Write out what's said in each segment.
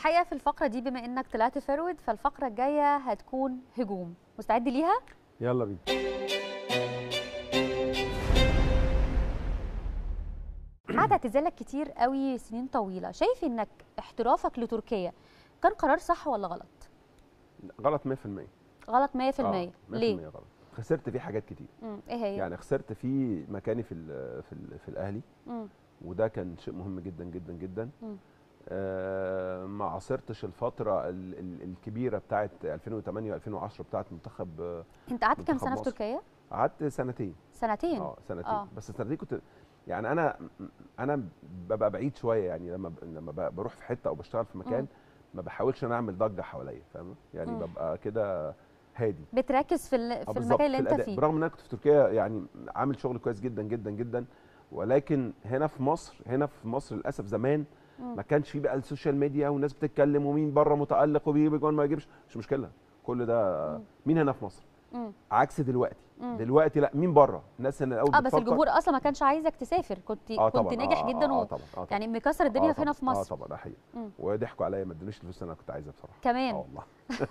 الحقيقه في الفقره دي بما انك طلعت فرود فالفقره الجايه هتكون هجوم مستعد ليها يلا بينا بعد اعتزالك كتير قوي سنين طويله شايف انك احترافك لتركيا كان قرار صح ولا غلط غلط 100% غلط 100% آه، 100% ليه غلط خسرت فيه حاجات كتير مم. ايه هي يعني خسرت فيه مكاني في ال في ال في الاهلي مم. وده كان شيء مهم جدا جدا جدا مم. آه ما عاصرتش الفتره ال ال الكبيره بتاعت 2008 و2010 بتاعت منتخب آه، انت قعدت كام منتخب سنه في مصر. تركيا قعدت سنتين سنتين اه سنتين آه. آه. بس السنتين كنت يعني انا انا ببقى بعيد شويه يعني لما ب- لما ب- بروح في حته او بشتغل في مكان مم. ما بحاولش ان انا اعمل ضجه حواليا فاهمه يعني مم. ببقى كده هادي بتركز في ال- آه في بالظبط، المكان اللي انت الأداء. فيه برغم ان انا كنت في تركيا يعني عامل شغل كويس جدا جدا جدا ولكن هنا في مصر هنا في مصر للاسف زمان مم. ما كانش في بقى السوشيال ميديا والناس بتتكلم ومين بره متالق وبيجيب جوان ما يجيبش مش مشكله كل ده مم. مين هنا في مصر مم. عكس دلوقتي مم. دلوقتي لا مين بره الناس اللي الاول اه بس بتفكر- الجمهور اصلا ما كانش عايزك تسافر كنت اه كنت طبعا ناجح آه جدا آه و... آه طبعا آه طبعا يعني مكسر الدنيا آه في هنا طبعاً. في مصر اه طبعا ده حقيقي مم. وضحكوا عليا ما ادونيش الفلوس اللي انا كنت عايزها بصراحه كمان اه والله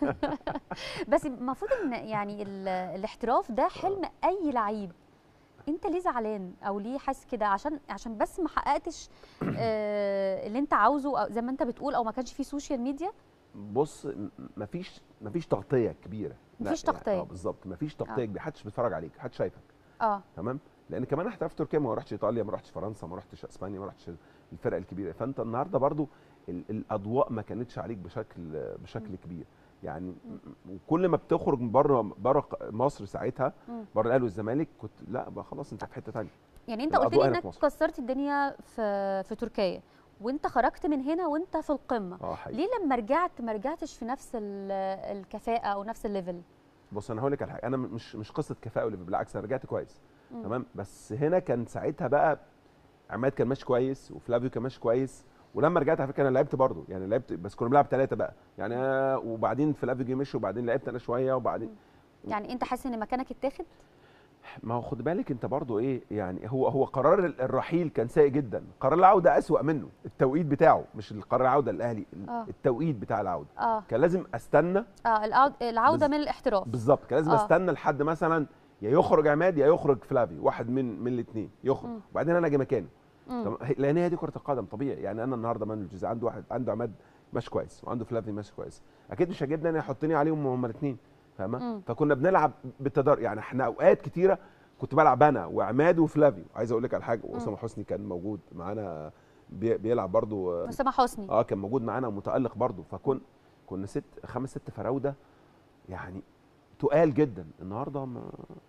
بس المفروض ان يعني ال- الاحتراف ده حلم اي لعيب انت ليه زعلان او ليه حاسس كده عشان عشان بس ما حققتش آه، اللي انت عاوزه أو زي ما انت بتقول او ما كانش فيه سوشيال ميديا بص م- مفيش مفيش تغطيه كبيره لا، مفيش يعني- تغطية. اه بالظبط مفيش تغطيه آه. كبيره محدش بيتفرج عليك محدش شايفك اه تمام لان كمان احترفت تركيا ما رحتش ايطاليا ما رحتش فرنسا ما رحتش اسبانيا ما رحتش الفرق الكبيره فانت النهارده برضو ال- الاضواء ما كانتش عليك بشكل بشكل كبير يعني م- كل ما بتخرج من بره بره مصر ساعتها مم. بره الاهلي والزمالك كنت لا بقى خلاص انت في حته ثانيه يعني انت قلت الأضواء لي هنا انك في مصر. كسرت الدنيا في في تركيا وانت خرجت من هنا وانت في القمه اه حقيقي ليه لما رجعت ما رجعتش في نفس ال- الكفاءه او نفس الليفل بص انا هقول لك على حاجه انا مش مش قصه كفاءه ولا بالعكس انا رجعت كويس مم. تمام بس هنا كان ساعتها بقى عماد كان ماشي كويس وفلافيو كان ماشي كويس ولما رجعت على فكره انا لعبت برضه يعني لعبت بس كنا بنلعب ثلاثه بقى يعني أنا وبعدين فلافيو جه مشي وبعدين لعبت انا شويه وبعدين يعني انت حاسس ان مكانك اتاخد ما هو خد بالك انت برضه ايه يعني هو هو قرار ال- الرحيل كان سيء جدا قرار العوده اسوأ منه التوقيت بتاعه مش القرار العوده الاهلي آه. التوقيت بتاع العوده اه كان لازم استنى اه العود- العوده بز- من الاحتراف بالظبط كان لازم آه. استنى لحد مثلا يا يخرج عماد يا يخرج فلافيو واحد من من الاثنين يخرج مم. وبعدين انا اجي مكانه مم. طب هي- لان هي دي كره القدم طبيعي يعني انا النهارده مانويل جوزيه عنده واحد عنده عماد ماشي كويس وعنده فلافي ماشي كويس اكيد مش هجيبني انا يحطني عليهم هما الاثنين فاهمه مم. فكنا بنلعب بالتدار يعني احنا اوقات كتيره كنت بلعب انا وعماد وفلافي عايز اقول لك على حاجه واسامه حسني كان موجود معانا بي- بيلعب برضو اسامه حسني اه كان موجود معانا متالق برضو فكن كنا ست خمس ست فراوده يعني تقال جدا النهارده ما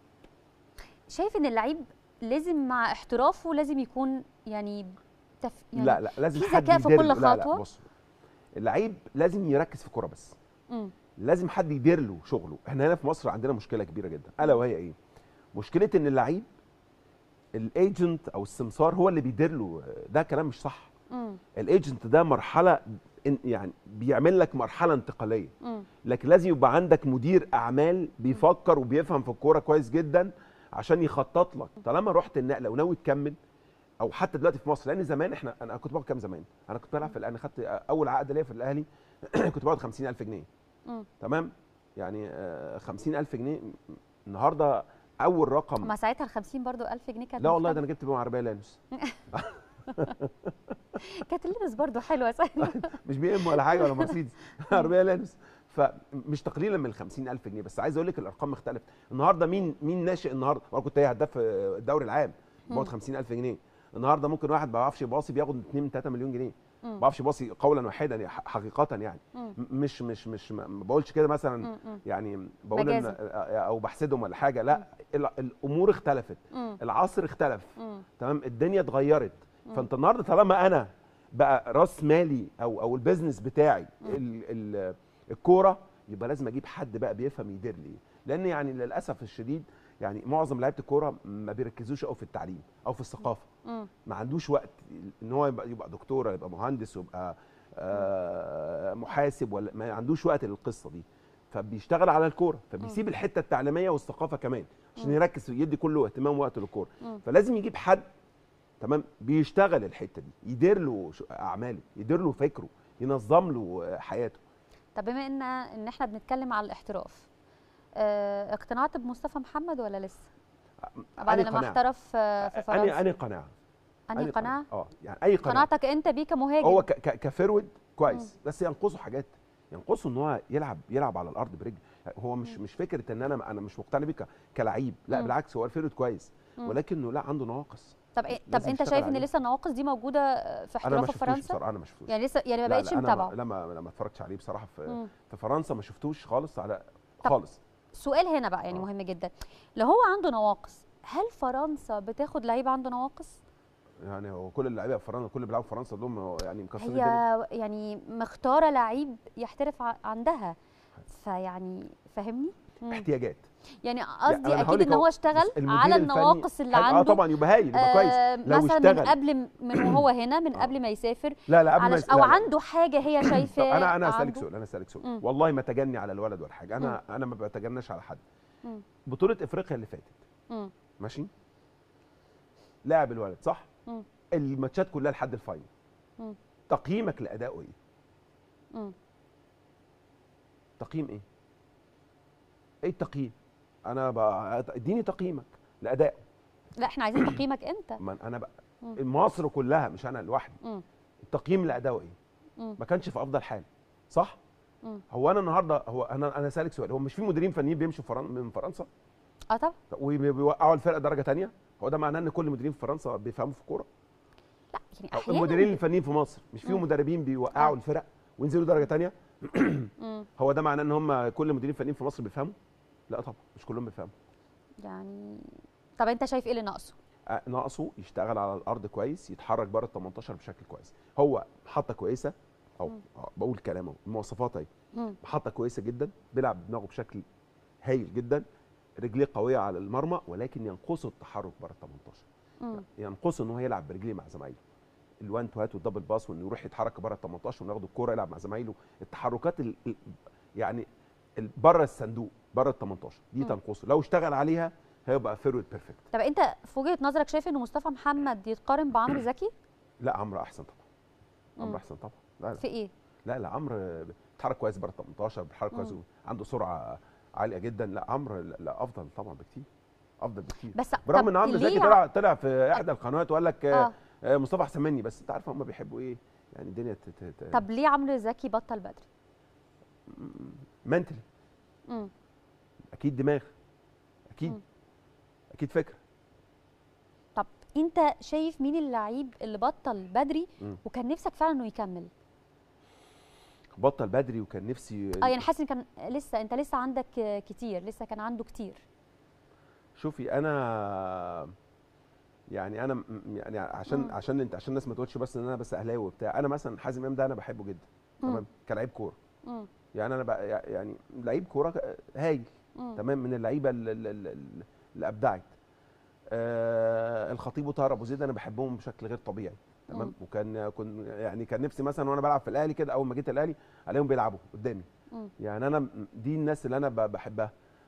شايف ان اللعيب لازم مع احترافه لازم يكون يعني, تف... يعني لا لا لازم في حد ذكاء في يدير كل له. لا لا خطوة؟ بص اللعيب لازم يركز في الكوره بس مم. لازم حد يدير له شغله احنا هنا في مصر عندنا مشكله كبيره جدا الا وهي ايه مشكله ان اللعيب الايجنت او السمسار هو اللي بيدير له ده كلام مش صح مم. الايجنت ده مرحله إن- يعني بيعمل لك مرحله انتقاليه مم. لكن لازم يبقى عندك مدير اعمال بيفكر وبيفهم في الكوره كويس جدا عشان يخطط لك طالما رحت النقله وناوي تكمل او حتى دلوقتي في مصر لان زمان احنا انا كنت باخد كام زمان انا كنت بلعب في الاهلي خدت اول عقد ليا في الاهلي كنت باخد 50000 جنيه مم. تمام يعني آه، 50000 جنيه النهارده اول رقم ما ساعتها ال 50 برضو 1000 جنيه كانت لا والله ده مختلفة. انا جبت بيهم عربيه لانوس كانت اللبس برضو حلوه سهله مش بي ام ولا حاجه ولا مرسيدس عربيه لانوس فمش تقليلا من ال 50000 جنيه بس عايز اقول لك الارقام اختلفت النهارده مين مين ناشئ النهارده وانا كنت هداف الدوري العام باخد 50000 جنيه النهارده ممكن واحد ما بيعرفش يباصي بياخد 2 3 مليون جنيه مم. ما بيعرفش يباصي قولا واحدا يعني ح- حقيقه يعني مم. م- مش مش مش ما ما بقولش كده مثلا مم. مم. يعني بقول ان مجازا. او بحسدهم ولا حاجه لا ال- الامور اختلفت مم. العصر اختلف مم. تمام الدنيا اتغيرت مم. فانت النهارده طالما انا بقى راس مالي او او البيزنس بتاعي ال- ال- الكوره يبقى لازم اجيب حد بقى بيفهم يدير لي لان يعني للاسف الشديد يعني معظم لعيبه الكوره ما بيركزوش قوي في التعليم او في الثقافه مم. ما عندوش وقت ان هو يبقى يبقى دكتور يبقى مهندس ويبقى آه، محاسب ولا ما عندوش وقت للقصه دي فبيشتغل على الكوره فبيسيب الحته التعليميه والثقافه كمان عشان مم. يركز يدي كله اهتمام وقت للكوره مم. فلازم يجيب حد تمام بيشتغل الحته دي يدير له ش- اعماله يدير له فكره ينظم له حياته طب بما ان ان احنا بنتكلم على الاحتراف آه، اقتنعت بمصطفى محمد ولا لسه بعد أنهي لما قناعة؟ احترف آه، في أنهي فرنسا أنهي قناعه انهي قناعه اه يعني اي قناعه قناعتك انت بيه كمهاجم هو ك- ك- كفرود كويس بس ينقصه حاجات ينقصه ان هو يلعب يلعب على الارض برجل هو مش مش فكره ان انا انا مش مقتنع بيه ك- كلعيب لا مم. بالعكس هو الفرود كويس مم. ولكنه لا عنده نواقص طب إيه طب لازم انت يشتغل شايف ان عليه. لسه النواقص دي موجوده في انا ما احترافه في شفتوش فرنسا بصراحه انا ما شفتوش يعني لسه يعني ما لا، بقتش لا، أنا متابعه ما- لا ما لا ما اتفرجتش عليه بصراحه في مم. في فرنسا ما شفتوش خالص على طب خالص سؤال هنا بقى يعني آه. مهم جدا لو هو عنده نواقص هل فرنسا بتاخد لعيبه عنده نواقص يعني هو كل اللعيبه في فرنسا كل اللي بيلعبوا في فرنسا دول يعني مكسرين الدنيا هي يعني مختاره لعيب يحترف ع- عندها فيعني فاهمني مم. احتياجات يعني أنا قصدي هقول اكيد لك ان هو هو اشتغل بس المدير على الفني النواقص اللي حلو. اه عنده طبعا يبقى هايل يبقى كويس آه، لو مثلا من اشتغل قبل من وهو هنا من آه. قبل ما يسافر لا لا قبل ما علش يس- او لا، لا. عنده حاجه هي طب شايفاه انا انا اسالك عنده. سؤال انا اسالك سؤال مم. والله ما تجني على الولد ولا حاجه انا انا ما بتجناش على حد مم. بطوله افريقيا اللي فاتت مم. ماشي لاعب الولد صح مم. الماتشات كلها لحد الفاينل مم. تقييمك لادائه ايه مم. تقييم ايه ايه التقييم انا بقى اديني تقييمك لادائه لا احنا عايزين تقييمك انت ما انا بقى مم. مصر كلها مش انا لوحدي مم. التقييم لادائه ايه مم. ما كانش في افضل حال صح مم. هو انا النهارده هو انا انا سالك سؤال هو مش في مديرين فنيين بيمشوا فرن من فرنسا اه طبعا وبيوقعوا الفرقه درجه تانية هو ده معناه ان كل المديرين في فرنسا بيفهموا في الكوره لا يعني أو احيانا المديرين الفنيين في مصر مش فيهم مم. مدربين بيوقعوا آه. الفرق وينزلوا درجه تانية مم. هو ده معناه ان هم كل المديرين الفنيين في مصر بيفهموا لا طبعا مش كلهم بيفهموا يعني طب انت شايف ايه اللي ناقصه آه، ناقصه يشتغل على الارض كويس يتحرك بره ال 18 بشكل كويس هو محطه كويسه او مم. آه، بقول كلامه المواصفات اهي مم. محطه كويسه جدا بيلعب بدماغه بشكل هايل جدا رجليه قويه على المرمى ولكن ينقصه التحرك بره ال 18 مم. ينقصه ان هو يلعب برجليه مع زمايله الوان تو هات والدبل باس وانه يروح يتحرك بره ال 18 وناخد الكوره يلعب مع زمايله التحركات ال... ال- يعني ال- بره الصندوق بره ال 18 دي مم. تنقصه لو اشتغل عليها هيبقى فيرود بيرفكت طب انت في وجهه نظرك شايف ان مصطفى محمد يتقارن بعمرو زكي لا عمرو احسن طبعا مم. عمرو احسن طبعا لا لا في ايه لا, لا عمرو بيتحرك كويس بره ال 18 بيتحرك كويس مم. عنده سرعه عاليه جدا لا عمرو لا, لا افضل طبعا بكتير افضل بكتير بس برغم طب ان عمرو ليه زكي ع- طلع طلع في احدى القنوات وقال لك آه. اه آه مصطفى احسن مني بس انت عارف هم بيحبوا ايه يعني الدنيا ت- ت- ت- طب ليه عمرو زكي بطل بدري منتلي مم. اكيد دماغ اكيد مم. اكيد فكره طب انت شايف مين اللعيب اللي بطل بدري مم. وكان نفسك فعلا انه يكمل بطل بدري وكان نفسي اه يعني حاسس ان كان لسه انت لسه عندك آه، كتير لسه كان عنده كتير شوفي انا يعني انا م- يعني عشان مم. عشان انت عشان الناس ما تقولش بس ان انا بس اهلاوي وبتاع انا مثلا حازم امام ده انا بحبه جدا مم. تمام كلاعب كوره مم. يعني انا بقى يعني لعيب كوره هايل مم. تمام من اللعيبه ال- ال- ال- ال- اللي ابدعت آه الخطيب وطاهر ابو زيد انا بحبهم بشكل غير طبيعي تمام مم. وكان كن يعني كان نفسي مثلا وانا بلعب في الاهلي كده اول ما جيت الاهلي عليهم بيلعبوا قدامي مم. يعني انا م- دي الناس اللي انا ب- بحبها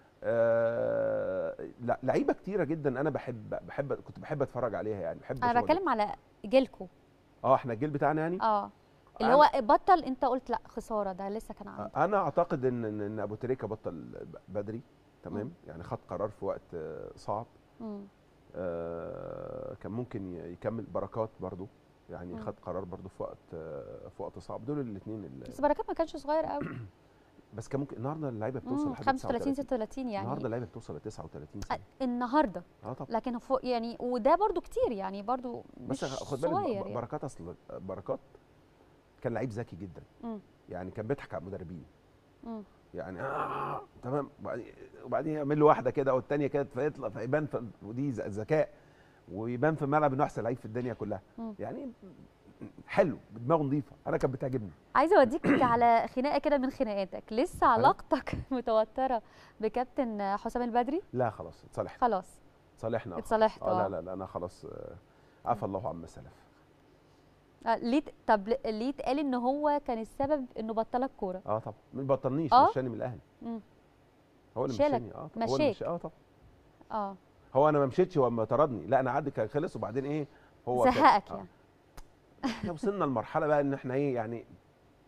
آه لا لعيبه كتيره جدا انا بحب بحب كنت بحب اتفرج عليها يعني بحب انا شغل- بتكلم على جيلكو اه احنا الجيل بتاعنا يعني اه اللي أنا- هو بطل انت قلت لا خساره ده لسه كان عنده انا اعتقد ان ان إن ابو تريكه بطل ب- بدري تمام مم. يعني خد قرار في وقت آه، صعب مم. آه، كان ممكن ي- يكمل بركات برضو يعني مم. خد قرار برضو في وقت آه، في وقت صعب دول الاثنين بس بركات ما كانش صغير قوي بس كان ممكن النهارده اللعيبه بتوصل مم، لحد 35 36 36 النهارده يعني اللعيبه بتوصل ل 39 سنه النهارده اه طبعا لكن فوق يعني وده برضو كتير يعني برضو مش بس خد بالك ب- صغير ب- يعني. بركات اصل بركات كان لعيب ذكي جدا مم. يعني كان بيضحك على المدربين مم. يعني آه تمام وبعدين وبعدين يعمل له واحده كده والثانيه كده فيطلع فيبان في ودي ذ- ذكاء ويبان في الملعب انه احسن لعيب في الدنيا كلها مم. يعني حلو دماغه نظيفه انا كانت بتعجبني عايزه اوديك على خناقه كده من خناقاتك لسه علاقتك متوتره بكابتن حسام البدري لا خلاص اتصالحنا خلاص صالحنا اتصالحت اه لا اه لا لا انا خلاص آه، عفى الله عما سلف آه، ليه ت- طب ل- ليه اتقال ان هو كان السبب انه بطلك كوره اه طبعا ما بطلنيش آه؟ مشاني من الاهلي مم. هو اللي شالك، مشاني اه طبعا هو اللي مشاك. مشي اه طبعا اه هو انا ما مشيتش هو ما طردني لا انا عدي كان خلص وبعدين ايه هو كان- زهقك آه. يعني احنا وصلنا لمرحله بقى ان احنا ايه يعني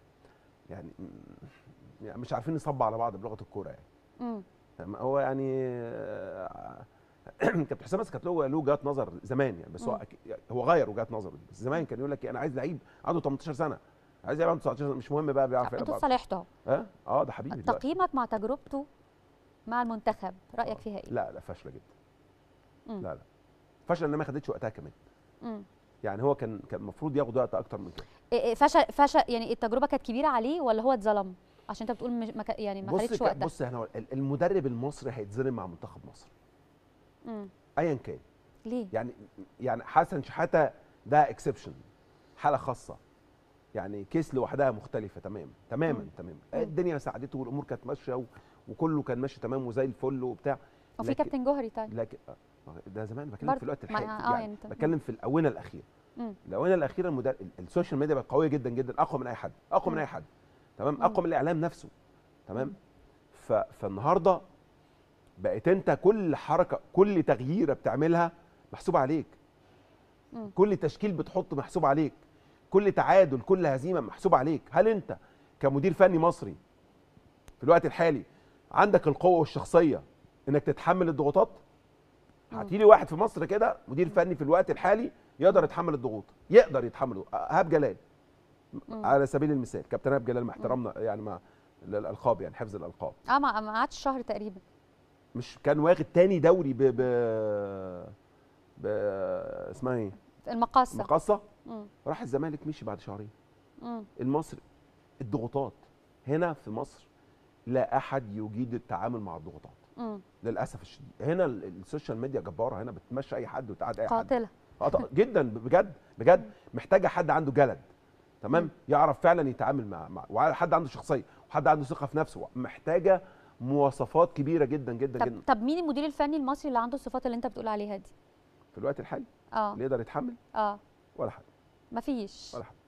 يعني يعني مش عارفين نصب على بعض بلغه الكوره يعني مم. فاهم؟ هو يعني آه، كابتن حسام بس كانت له له وجهات نظر زمان يعني بس هو مم. أكيد- هو غير وجهات نظره دي بس زمان كان يقول لك إيه، انا عايز لعيب عنده 18 سنه عايز لعيب عنده 19 سنه مش مهم بقى بيعرف يلعب انتوا بعض. صالحتوا اه اه ده حبيبي دلوقتي. تقييمك مع تجربته مع المنتخب رايك فيها ايه لا لا فاشله جدا مم. لا لا فاشله ان ما خدتش وقتها كمان مم. يعني هو كان كان المفروض ياخد وقت اكتر من كده إيه- إيه، فشل فشل يعني التجربه كانت كبيره عليه ولا هو اتظلم عشان انت بتقول مش ما كا- يعني ما بص خدتش ك- وقتها بص احنا ال- المدرب المصري هيتظلم مع منتخب مصر مم. ايا كان ليه يعني يعني حسن شحاته ده اكسبشن حاله خاصه يعني كيس لوحدها مختلفه تماما تماما مم. تماما مم. الدنيا ساعدته والامور كانت ماشيه و- وكله كان ماشي تمام وزي الفل وبتاع وفي لكن- كابتن جوهري طيب لكن آه، ده زمان بتكلم برضه. في الوقت ما- الحالي آه، يعني, يعني أنت- بتكلم في الاونه الاخيره مم. الاونه الاخيره المدر... ال- السوشيال ميديا بقت قويه جدا جدا اقوى من اي حد اقوى من مم. اي حد تمام مم. اقوى من الاعلام نفسه تمام مم. ف... فالنهارده بقيت انت كل حركه كل تغييره بتعملها محسوب عليك مم. كل تشكيل بتحط محسوب عليك كل تعادل كل هزيمه محسوب عليك هل انت كمدير فني مصري في الوقت الحالي عندك القوه والشخصيه انك تتحمل الضغوطات مم. هاتيلي واحد في مصر كده مدير فني في الوقت الحالي يقدر يتحمل الضغوط يقدر يتحمل ايهاب جلال مم. على سبيل المثال كابتن ايهاب جلال مع احترامنا يعني مع الالقاب يعني حفظ الالقاب اه ما ما قعدش شهر تقريبا مش كان واخد تاني دوري ب ب, ب... اسمها ايه المقاصه مقصه مم. راح الزمالك مشي بعد شهرين مم. المصري الضغوطات هنا في مصر لا احد يجيد التعامل مع الضغوطات مم. للاسف الشديد هنا ال- السوشيال ميديا جباره هنا بتمشي اي حد وتقعد اي حد قاتله اه طبعاً، جدا بجد بجد محتاجه حد عنده جلد تمام مم. يعرف فعلا يتعامل مع, مع وحد عنده شخصيه وحد عنده ثقه في نفسه محتاجه مواصفات كبيره جدا جدا طب جدا طب مين المدير الفني المصري اللي عنده الصفات اللي انت بتقول عليها دي في الوقت الحالي اه اللي يقدر يتحمل اه ولا حد مفيش ولا حد